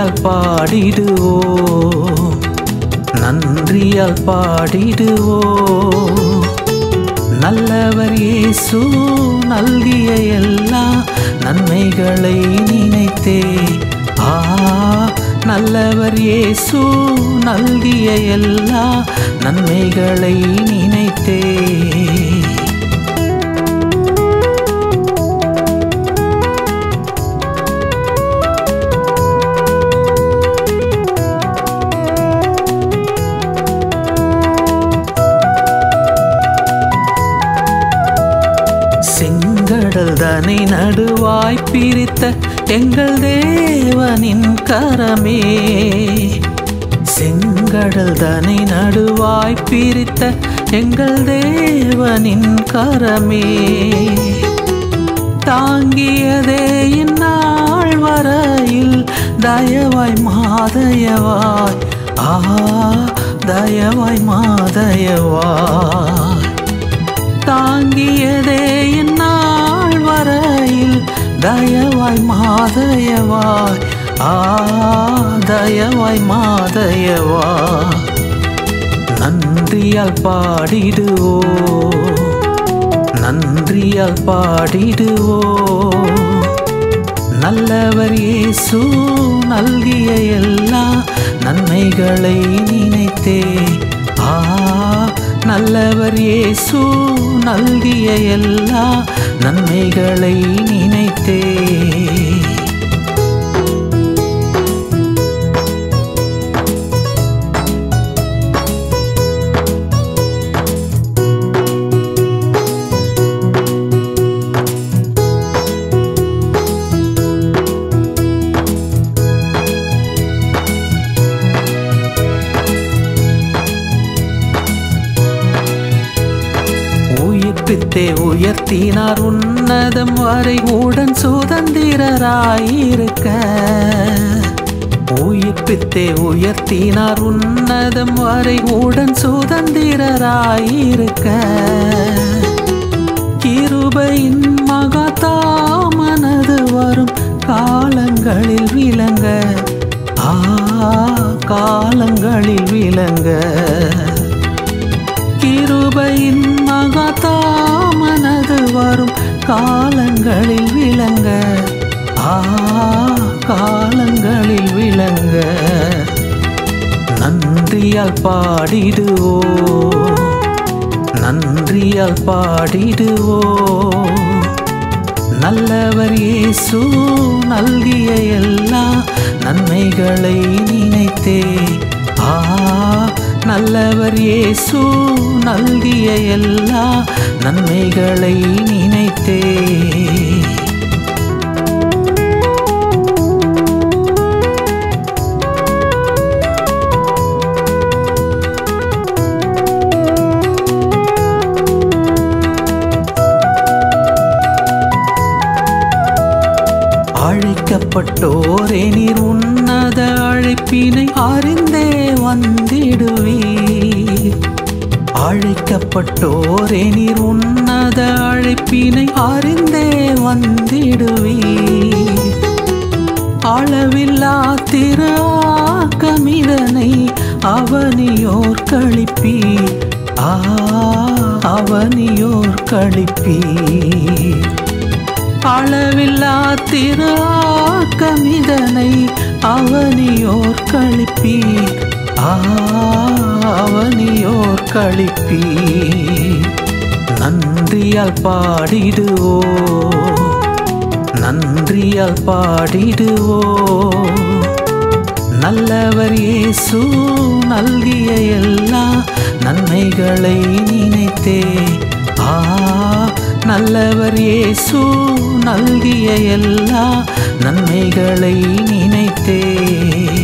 நன்றியால் பாடிடுவோம் நன்றியால் பாடிடுவோம் நல்லவர் இயேசு நல்கிய எல்லா நன்மைகளை நினைத்தே ஆ நல்லவர் இயேசு நல்கிய எல்லா நன்மைகளை நினைத்தே செங்கடல் தனை நடுவாய் பிரித்த எங்கள் தேவனின் கரமே செங்கடல் தனை நடுவாய் பிரித்த எங்கள் தேவனின் கரமே தாங்கியதே இந்நாள் வரையில் தயவாய் மாதயவாய் ஆ தயவாய் மாதயவாய் தாங்கியதே இந்நாள் வரையில் தயவாய் மாதயவாய் ஆ தயவாய் மாதயவாய் நன்றியால் பாடிடுவோ நன்றியால் பாடிடுவோ நல்லவர் இயேசு நல்கிய எல்லா நன்மைகளை நினைத்தே ஆ நல்லவர் இயேசு நல்கிய எல்லா நன்மைகளை நினைத்தே உயிர்ப்பித்தே உயர்த்தினார் உன்னதம் வரை உடன் சுதந்திரராயிருக்க உயிர்ப்பித்தே உயர்த்தினார் உன்னதம் வரை உடன் சுதந்திரராயிருக்க கிருபையின் மகதாமனது வரும் காலங்களில் விளங்க ஆ காலங்களில் விளங்க கிருபையின் மகதாமனது வரும் காலங்களில் விளங்க ஆ காலங்களில் விளங்க நன்றியால் பாடிடுவோ நன்றியால் பாடிடுவோ நல்லவர் இயேசு நல்கிய எல்லா நன்மைகளை நினைத்தே ஆ நல்லவர் இயேசு நல்கிய எல்லா நன்மைகளை நினைத்தே அழைக்கப்பட்டோரே நீர் உன்னத அழைப்பினை அறிந்தே வந்திடுவீர் அழைக்கப்பட்டோரே நீர் உன்னத அழைப்பினை அறிந்தே வந்திடுவீர் அளவில்லா திரு ஆக்கமிதனை அவனியோர் கழிப்பீர் ஆ அவனியோர் கழிப்பீர் அளவில்லா திரு ஆக்கமிதனை அவனியோர் கழிப்பீர் ஆ அவனியோர் கழிப்பீர் நன்றியால் பாடிடுவோ நன்றியால் பாடிடுவோ நல்லவர் இயேசு நல்கிய எல்லா நன்மைகளை நினைத்தே ஆ நல்லவர் இயேசு நல்கிய எல்லா நன்மைகளை நினைத்தே